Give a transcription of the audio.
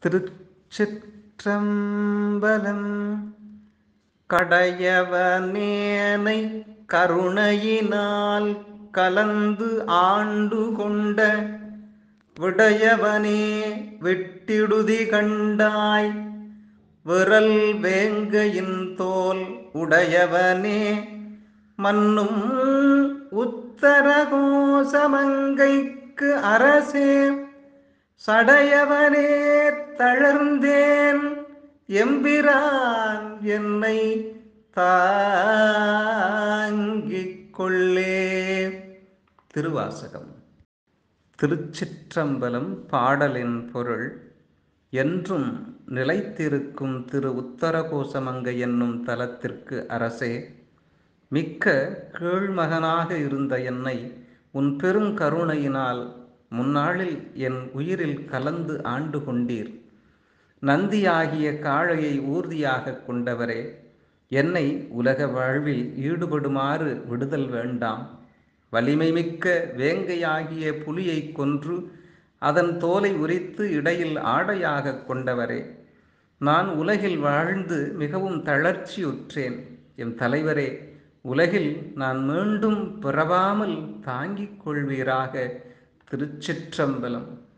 திருச்சிற்றம்பலம் கடையவனேனை கருணையினால் கலந்து ஆண்டு கொண்ட விடையவனே விட்டிடுதி கண்டாய் விரல் வேங்கையின் தோல் உடையவனே மன்னும் உத்தரகோசமங்கைக்கு அரசே சடையவனே தளர்ந்தேன் எம்பிரான் என்னை தாங்கிக் கொள்ளே திருவாசகம் திருச்சிற்றம்பலம் பாடலின் பொருள் என்றும் நிலைத்திருக்கும் திரு உத்தரகோசமங்கை என்னும் தலத்திற்கு அரசே மிக்க கீழ்மகனாக இருந்த என்னை உன் பெரும் கருணையினால் முன்னாளில் என் உயிரில் கலந்து ஆண்டு கொண்டீர் நந்தியாகிய காளையை ஊர்தியாக கொண்டவரே என்னை உலக வாழ்வில் ஈடுபடுமாறு விடுதல் வேண்டாம் வலிமை மிக்க வேங்கையாகிய புலியை கொன்று அதன் தோலை உரித்து இடையில் ஆடையாக கொண்டவரே நான் உலகில் வாழ்ந்து மிகவும் தளர்ச்சியுற்றேன் என் தலைவரே உலகில் நான் மீண்டும் பிறவாமல் தாங்கிக் கொள்வீராக திருச்சிற்றம்பலம்